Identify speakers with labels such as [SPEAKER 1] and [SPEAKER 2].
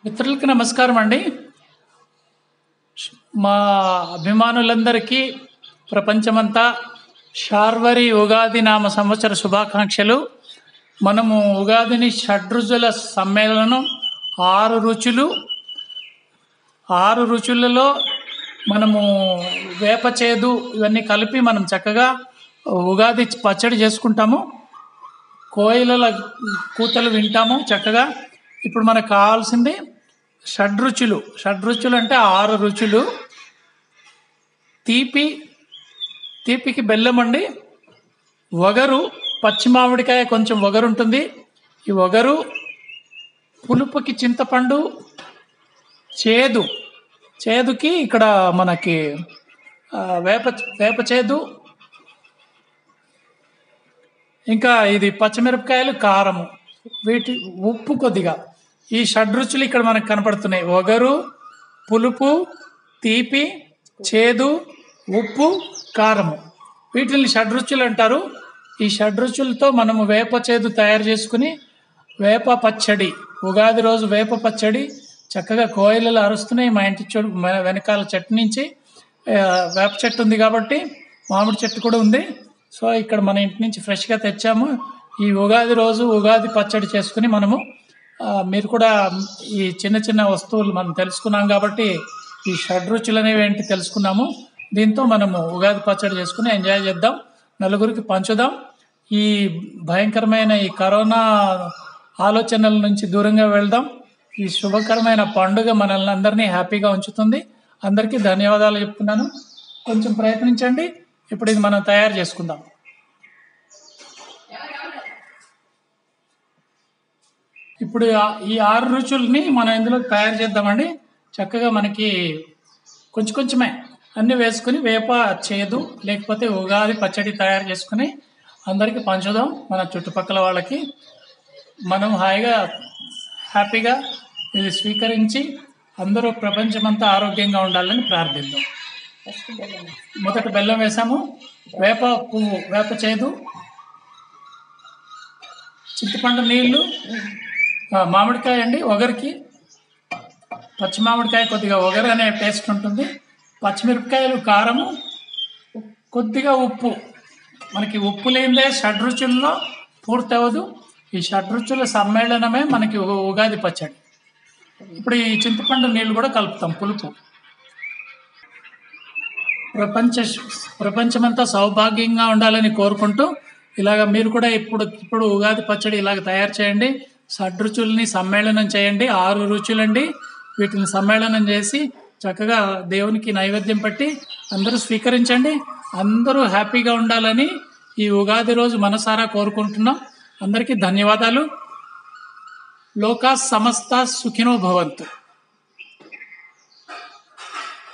[SPEAKER 1] మిత్రులకి నమస్కారం అండి మా అభిమానులందరికీ ప్రపంచమంతా శార్వరి ఉగాది నామ సంవత్సర శుభాకాంక్షలు మనము ఉగాదిని షడ్రుచుల సమ్మేళనం ఆరు రుచులు ఆరు రుచులలో మనము వేప చేదు ఇవన్నీ కలిపి మనం చక్కగా ఉగాది పచ్చడి చేసుకుంటాము కోయిలల కూతలు వింటాము చక్కగా ఇప్పుడు మనకు కావాల్సింది షడ్రుచులు షడ్రుచులు అంటే ఆరు రుచులు తీపి తీపికి బెల్లం అండి వగరు పచ్చి మామిడికాయ కొంచెం వగరు ఉంటుంది ఈ వగరు పులుపుకి చింతపండు చేదు చేదుకి ఇక్కడ మనకి ఆ, వేప వేప చేదు ఇంకా ఇది పచ్చిమిరపకాయలు కారము వీటి ఉప్పు కొద్దిగా ఈ షడ్రుచులు ఇక్కడ మనకు కనపడుతున్నాయి ఒగరు పులుపు తీపి చేదు ఉప్పు కారము వీటిని షడ్రుచులు అంటారు ఈ షడ్రుచులతో మనము వేప చేదు తయారు చేసుకుని వేప పచ్చడి ఉగాది రోజు వేప పచ్చడి చక్కగా కోయిలలు అరుస్తున్నాయి మా ఇంటి చెడు మా వెనకాల చెట్టు నుంచి ఆ, వేప చెట్టు ఉంది కాబట్టి మామిడి చెట్టు కూడా ఉంది సో ఇక్కడ మన ఇంటి నుంచి ఫ్రెష్గా తెచ్చాము ఈ ఉగాది రోజు ఉగాది పచ్చడి చేసుకుని మనము ఆ, మీరు కూడా ఈ చిన్న చిన్న వస్తువులు మనం తెలుసుకున్నాం కాబట్టి ఈ షడ్రుచులు అనేవి ఏంటి తెలుసుకున్నాము దీంతో మనము ఉగాది పచ్చడి చేసుకుని ఎంజాయ్ చేద్దాం నలుగురికి పంచుదాం ఈ భయంకరమైన ఈ కరోనా ఆలోచనల నుంచి దూరంగా వెళ్దాం ఈ శుభకరమైన పండుగ మనల్ని అందరినీ హ్యాపీగా ఉంచుతుంది అందరికీ ధన్యవాదాలు చెప్తున్నాను కొంచెం ప్రయత్నించండి ఇప్పుడు ఇది మనం తయారు చేసుకుందాం ఇప్పుడు ఆ- ఈ ఆరు రుచుల్ని మనం ఇందులో తయారు చేద్దామండి చక్కగా మనకి కొంచెం కొంచెమే అన్ని వేసుకుని వేప చేదు లేకపోతే ఉగాది పచ్చడి తయారు చేసుకుని అందరికీ పంచుదాం మన చుట్టుపక్కల వాళ్ళకి మనం హాయిగా హ్యాపీగా ఇది స్వీకరించి అందరూ ప్రపంచమంతా ఆరోగ్యంగా ఉండాలని ప్రార్థిద్దాం మొదట బెల్లం వేసాము వేప పువ్వు వేప చేదు చింతపండు నీళ్ళు ఆ, మామిడికాయ అండి ఒగరికి పచ్చి మామిడికాయ కొద్దిగా ఒగరు అనే టేస్ట్ ఉంటుంది పచ్చిమిరపకాయలు కారము కొద్దిగా ఉప్పు మనకి ఉప్పు లేనిదే షడ్రుచుల్లో పూర్తి అవ్వదు ఈ షడ్రుచుల సమ్మేళనమే మనకి ఉ- ఉగాది పచ్చడి ఇప్పుడు ఈ చింతపండు నీళ్ళు కూడా కలుపుతాం పులుపు ప్రపంచ ప్రపంచమంతా సౌభాగ్యంగా ఉండాలని కోరుకుంటూ ఇలాగ మీరు కూడా ఇప్పుడు ఇప్పుడు ఉగాది పచ్చడి ఇలాగ తయారు చేయండి షడ్రుచుల్ని సమ్మేళనం చేయండి ఆరు రుచులండి వీటిని సమ్మేళనం చేసి చక్కగా దేవునికి నైవేద్యం పెట్టి అందరూ స్వీకరించండి అందరూ హ్యాపీగా ఉండాలని ఈ ఉగాది రోజు మనసారా కోరుకుంటున్నాం అందరికీ ధన్యవాదాలు లోకా సమస్త సుఖినో భవంతు